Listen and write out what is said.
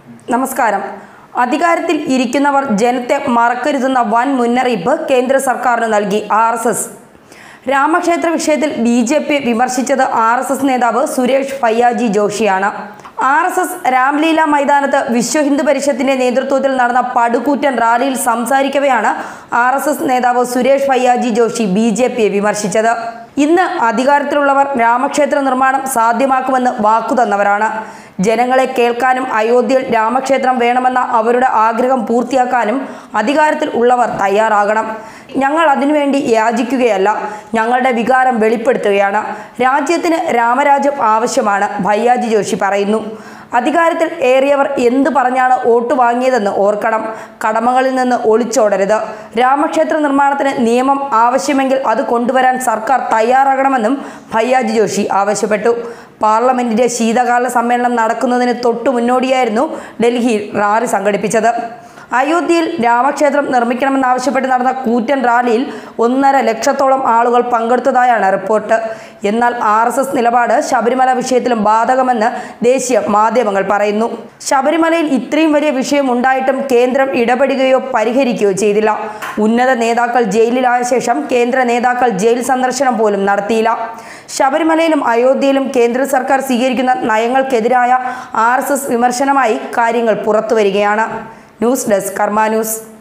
നമസ്കാരം അധികാരത്തിൽ ഇരിക്കുന്നവർ ജനത്തെ മറക്കരുതെന്ന വൻ മുന്നറിയിപ്പ് കേന്ദ്ര സർക്കാരിന് നൽകി ആർ എസ് എസ് രാമക്ഷേത്ര വിഷയത്തിൽ ബി ജെ പി വിമർശിച്ചത് ആർ എസ് എസ് നേതാവ് സുരേഷ് ഫയ്യാജി ജോഷിയാണ് ആർ എസ് എസ് രാംലീല മൈതാനത്ത് വിശ്വ ഹിന്ദു പരിഷത്തിന്റെ നേതൃത്വത്തിൽ നടന്ന പടുകൂറ്റൻ റാലിയിൽ സംസാരിക്കവെയാണ് ആർ എസ് എസ് നേതാവ് സുരേഷ് ഫയ്യാജി ജോഷി ബി ജെ പിയെ വിമർശിച്ചത് ഇന്ന് അധികാരത്തിലുള്ളവർ രാമക്ഷേത്ര നിർമ്മാണം സാധ്യമാക്കുമെന്ന് വാക്കു തന്നവരാണ് ജനങ്ങളെ കേൾക്കാനും അയോധ്യയിൽ രാമക്ഷേത്രം വേണമെന്ന അവരുടെ ആഗ്രഹം പൂർത്തിയാക്കാനും അധികാരത്തിൽ ഉള്ളവർ തയ്യാറാകണം ഞങ്ങൾ അതിനുവേണ്ടി യാചിക്കുകയല്ല ഞങ്ങളുടെ വികാരം വെളിപ്പെടുത്തുകയാണ് രാജ്യത്തിന് രാമരാജ്യം ആവശ്യമാണ് ഭയ്യാജി ജോഷി പറയുന്നു അധികാരത്തിൽ ഏറിയവർ എന്തു പറഞ്ഞാണ് വോട്ട് വാങ്ങിയതെന്ന് ഓർക്കണം കടമകളിൽ നിന്ന് ഒളിച്ചോടരുത് രാമക്ഷേത്ര നിർമ്മാണത്തിന് നിയമം ആവശ്യമെങ്കിൽ അത് കൊണ്ടുവരാൻ സർക്കാർ തയ്യാറാകണമെന്നും ഭയ്യാജി ജോഷി ആവശ്യപ്പെട്ടു പാർലമെന്റിന്റെ ശീതകാല സമ്മേളനം നടക്കുന്നതിന് തൊട്ടു മുന്നോടിയായിരുന്നു ഡൽഹിയിൽ റാലി സംഘടിപ്പിച്ചത് അയോധ്യയിൽ രാമക്ഷേത്രം നിർമ്മിക്കണമെന്നാവശ്യപ്പെട്ട് നടന്ന കൂറ്റൻ റാലിയിൽ ഒന്നര ലക്ഷത്തോളം ആളുകൾ പങ്കെടുത്തതായാണ് റിപ്പോർട്ട് എന്നാൽ ആർ എസ് എസ് നിലപാട് ശബരിമല വിഷയത്തിലും ബാധകമെന്ന് ദേശീയ മാധ്യമങ്ങൾ പറയുന്നു ശബരിമലയിൽ ഇത്രയും വലിയ വിഷയം ഉണ്ടായിട്ടും കേന്ദ്രം ഇടപെടുകയോ പരിഹരിക്കുകയോ ചെയ്തില്ല ഉന്നത നേതാക്കൾ ജയിലിലായ ശേഷം കേന്ദ്ര നേതാക്കൾ ജയിൽ സന്ദർശനം പോലും നടത്തിയില്ല ശബരിമലയിലും അയോധ്യയിലും കേന്ദ്ര സർക്കാർ സ്വീകരിക്കുന്ന നയങ്ങൾക്കെതിരായ ആർ വിമർശനമായി കാര്യങ്ങൾ പുറത്തുവരികയാണ് ന്യൂസ് ഡെസ്ക് കർമ്മ ന്യൂസ്